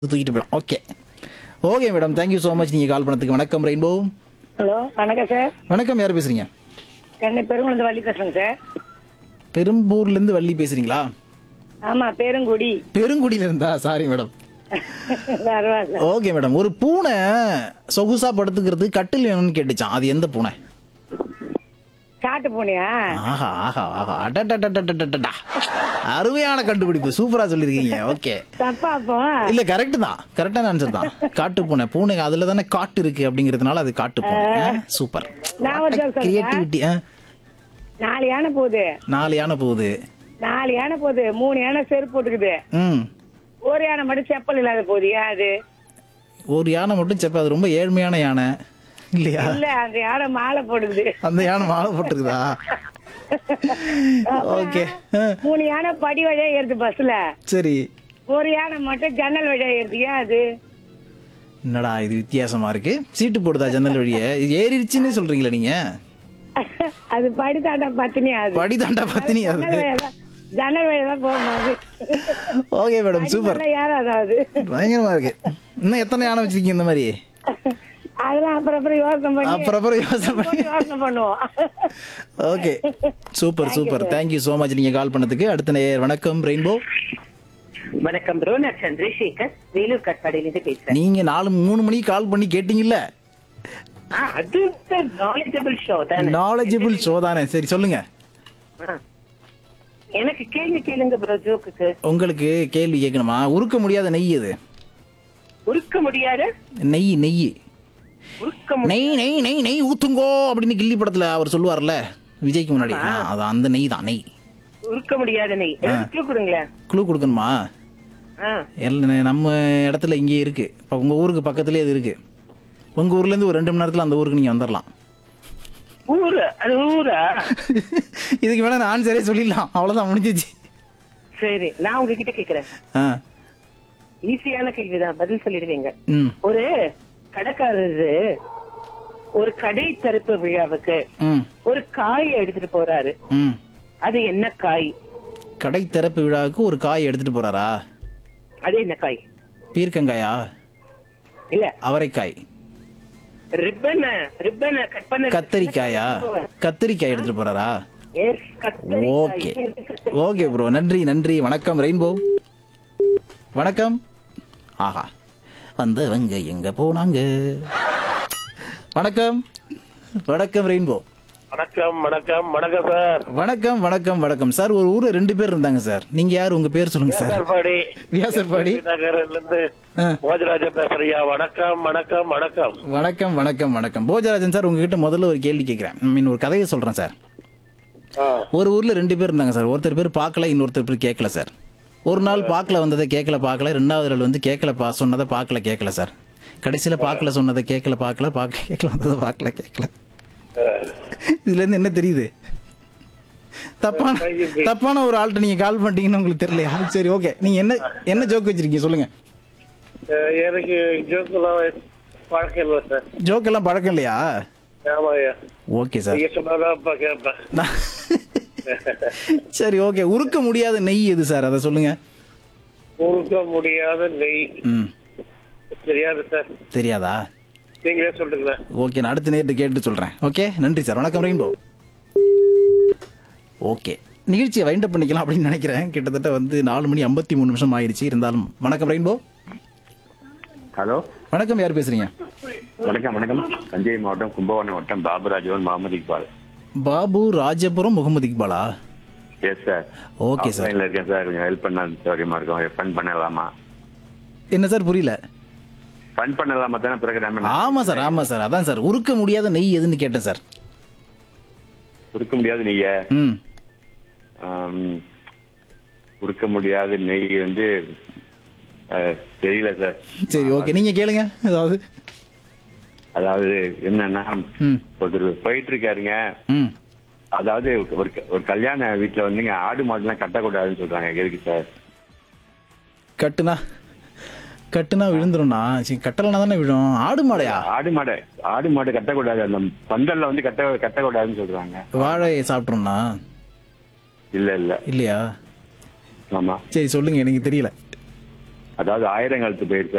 தூக்கிட்டு போயிடும் okay okay madam thank you so much நீங்கள் கால் பண்ணதுக்கு வணக்கம் ரெயின்போ ஹலோ வணக்கம் சார் வணக்கம் யார் பேசுறீங்க சென்னை பெருங்குளந்து வள்ளி பேசுறேங்க சார் பெரும்பூர்லேருந்து வள்ளி பேசுறீங்களா ஆமா பெருங்குடி பெருங்குடியில இருந்தா சாரி மேடம் பரவாயில்ல ஓகே மேடம் ஒரு பூனை சொகுசா படுத்துக்கிறது கட்டில் வேணும்னு கேட்டுச்சான் அது எந்த பூனை காட்டு பூனையா ஆஹா ஆஹா ஆஹா அடடடடடடடடா அருமையான கண்டுபிடிப்பு சூப்பரா சொல்லிருக்கீங்க ஓகே தப்பா அப்போ இல்ல கரெக்ட் தான் கரெக்டான ஆன்சர் தான் காட்டு பூனை பூனை அதுல தானே காட்டு இருக்கு அப்படிங்கிறதுனால அது காட்டு பூனை சூப்பர் நான் ஒரு joke சொல்றேன். கிரியேட்டிவிட்டி நாலு யானை போகுது நாலு யானை போகுது நாலு யானை போகுது மூணு யானை செருப்பு போட்டுக்குது ம் ஒரு யானை மட்டும் செப்பல் இல்லாத போகுது ஏன் அது ஒரு யானை மட்டும் செப்ப அது ரொம்ப ஏழ்மையான யானை இல்லையா இல்ல அந்த யானை மாலை போடுது அந்த யானை மாலை போட்டுருக்குதா ஓகே மூணு யானை படி வழியா ஏறுது பஸ்ல சரி ஒரு யானை மட்டும் ஜன்னல் வழியா ஏறுது ஏன் அது என்னடா இது வித்தியாசமா இருக்கு சீட்டு போடுதா ஜன்னல் வழியே இது ஏறிடுச்சுன்னு சொல்றீங்களா நீங்க அது படி தாண்டா பத்தினி அது படி தாண்டா பத்தினி அது ஜன்னல் வழியா தான் ஜன்னல் வழியா தான் போகும்போது ஓகே மேடம் சூப்பர் யாரும் அதாவது பயங்கரமா இருக்கு இன்னும் எத்தனை யானை வச்சிருக்கீங்க இந்த மாதிரி அதெல்லாம் அப்புறம் அப்புறம் யோசனை பண்ணி அப்புறம் அப்புறம் யோசனை பண்ணி போட்டு யோசனை பண்ணுவோம் okay super super thank you so much நீங்க கால் பண்ணதுக்கு அடுத்த நேயர் வணக்கம் ரெயின்போ வணக்கம் ப்ரோ நான் சந்திரசேகர் வேலூர் கட்பாடியிலிருந்து பேசுறேன் நீங்க நாலு மூணு மணிக்கு கால் பண்ணி கேட்டீங்கல்ல ஆ, அது நாலேஜபிள் ஷோ தானே நாலேஜபிள் ஷோ தானே சரி சொல்லுங்க ஆ. எனக்கு கேள்வி கேளுங்க ப்ரோ ஜோக்குக்கு உங்களுக்கு கேள்வி கேட்கணுமா உருக்க முடியாத நெய் அது உருக்க முடியாத நெய் நெய் உருக்க மு- நெய் நெய் நெய் நெய் ஊத்துங்கோ அப்படின்னு கில்லி படத்துல அவர் சொல்லுவார்ல விஜய்க்கு முன்னாடி ஆ, அது அந்த நெய் தான் நெய் உருக்க முடியாத நெய் எனக்கு கொடுங்களேன் குழு கொடுக்கணுமா ஆ. எல்லாம் நம்ம இடத்துல இங்கே இருக்கு இப்போ உங்க ஊருக்கு பக்கத்துலேயே அது இருக்கு உங்க ஊர்ல இருந்து ஒரு ரெண்டு மணி நேரத்துல அந்த ஊருக்கு நீங்க வந்துடலாம் ஊரு அது ஊரா இதுக்கு வேணா நான் ஆன்சரே சொல்லிடலாம் அவ்வளவுதான் முடிஞ்சிச்சு சரி நான் உங்ககிட்ட கேக்குறேன் ஆ ஈஸியான கேள்விதான் பதில் சொல்லிடுவீங்க ம் ஒரு கடைக்காரரு ஒரு கடை திறப்பு விழாவுக்கு ம் ஒரு காயை எடுத்துட்டு போறாரு ம் அது என்ன காய் கடை திறப்பு விழாவுக்கு ஒரு காய் எடுத்துட்டு போறாரா அது என்ன காய் பீர்க்கங்காயா இல்ல அவரைக்காய் ரிப்பன் ரிப்பன் கட் பண்ண கத்தரிக்காயா கத்தரிக்காய் எடுத்துட்டு போறாரா எஸ் கத்தரிக்காய் ஓகே ஓகே ப்ரோ நன்றி நன்றி வணக்கம் ரெயின்போ வணக்கம் ஆஹா வந்தவங்க எங்க போனாங்க வணக்கம் வணக்கம் ரெயின்போ வணக்கம் வணக்கம் வணக்கம் சார் வணக்கம் வணக்கம் வணக்கம் சார் ஒரு ஊர்ல ரெண்டு பேர் இருந்தாங்க சார் நீங்க யார் உங்க பேர் சொல்லுங்க சார் வியாசர்பாடி வியாசர்பாடி நகர்ல இருந்து ஆ. போஜராஜன் பேசுறியா வணக்கம் வணக்கம் வணக்கம் வணக்கம் வணக்கம் வணக்கம் போஜராஜன் சார் உங்ககிட்ட முதல்ல ஒரு கேள்வி கேட்கிறேன் ஐ மீன் ஒரு கதையை சொல்றேன் சார் ஆ, ஒரு ஊர்ல ரெண்டு பேர் இருந்தாங்க சார் ஒருத்தர் பேர் பார்க்கல இன்னொருத்தர் பேர் கேட்கல சார் ஒரு நாள் பார்க்கல வந்ததை கேட்கல பார்க்கல ரெண்டாவது நாள் வந்து கேட்கல பா சொன்னதை பார்க்கல கேட்கல சார் கடைசியில பார்க்கல சொன்னதை கேட்கல பார்க்கல பார்க்க கேட்கல வந்ததை பார்க்கல கேட்கல இதுல இருந்து என்ன தெரியுது தப்பான தப்பான ஒரு ஆள்கிட்ட நீங்க கால் பண்ணிட்டீங்கன்னு உங்களுக்கு தெரியலையா சரி ஓகே நீங்க என்ன என்ன ஜோக் வச்சிருக்கீங்க சொல்லுங்க அஹ், எனக்கு ஜோக்கெல்லாம் பழக்கம் இல்லை சார் ஜோக் எல்லாம் பழக்கம் இல்லையா ஆமாய்யா ஓகே சார் நீங்க சொன்னாதான் அப்பா கேட்பேன் நான்- சரி ஓகே உருக்க முடியாத நெய் எது சார் அதை சொல்லுங்க உருக்க முடியாத நெய் ம் தெரியாது சார் தெரியாதா நீங்களே சொல்லுங்களேன் ஓகே நான் அடுத்த நேரத்தை கேட்டு சொல்றேன் ஓகே நன்றி சார் வணக்கம் ரெயின்போ ஓகே நிகழ்ச்சியை வைண்டப் பண்ணிக்கலாம் அப்படின்னு நினைக்கிறேன் கிட்டத்தட்ட வந்து நாலு மணி ஐம்பத்தி மூணு நிமிஷம் ஆயிடுச்சு இருந்தாலும் வணக்கம் ரெயின்போ ஹலோ வணக்கம் யார் பேசுறீங்க வணக்கம் வணக்கம் தஞ்சை மாவட்டம் கும்பகோணம் மாவட்டம் பாபுராஜவன் முகமது இக்பால் பாபு ராஜபுரம் முகமது இக்பாலா எஸ் சார் ஓகே சார் லைன்ல இருக்கேன் சார் கொஞ்சம் ஹெல்ப் பண்ண சௌரியமா இருக்கும் ஃபன் பண்ணலாமா என்ன சார் புரியல ஃபன் பண்ணலாமா தானே பிறகு ஆமா சார் ஆமா சார் அதான் சார் உருக்க முடியாத நெய் எதுன்னு கேட்டேன் சார் உருக்க முடியாது நீங்க ம் ஆம், உருக்க முடியாத நெய் வந்து அஹ், தெரியல சார் சரி ஓகே நீங்க கேளுங்க ஏதாவது அதாவது என்னன்னா ம் ஒருத்தர் போயிட்டு இருக்காருங்க ம் அதாவது ஒரு ஒரு கல்யாண வீட்டுல வந்துங்க ஆடு மாடுலாம் கட்டக்கூடாதுன்னு சொல்றாங்க எதுக்கு சார் கட்டுனா கட்டுனா விழுந்துரும்ண்ணா சரி கட்டலைனா தானே விழும் ஆடு மாடையா ஆடு மாடு ஆடு மாடு கட்டக்கூடாது அந்த பந்தல்ல வந்து கட்ட கட்டக்கூடாதுன்னு சொல்றாங்க வாழையை சாப்பிட்றோம்ண்ணா இல்ல இல்ல இல்லையா ஆமா சரி சொல்லுங்க எனக்கு தெரியல அதாவது ஆயிரங்காலத்து பயிர் சார்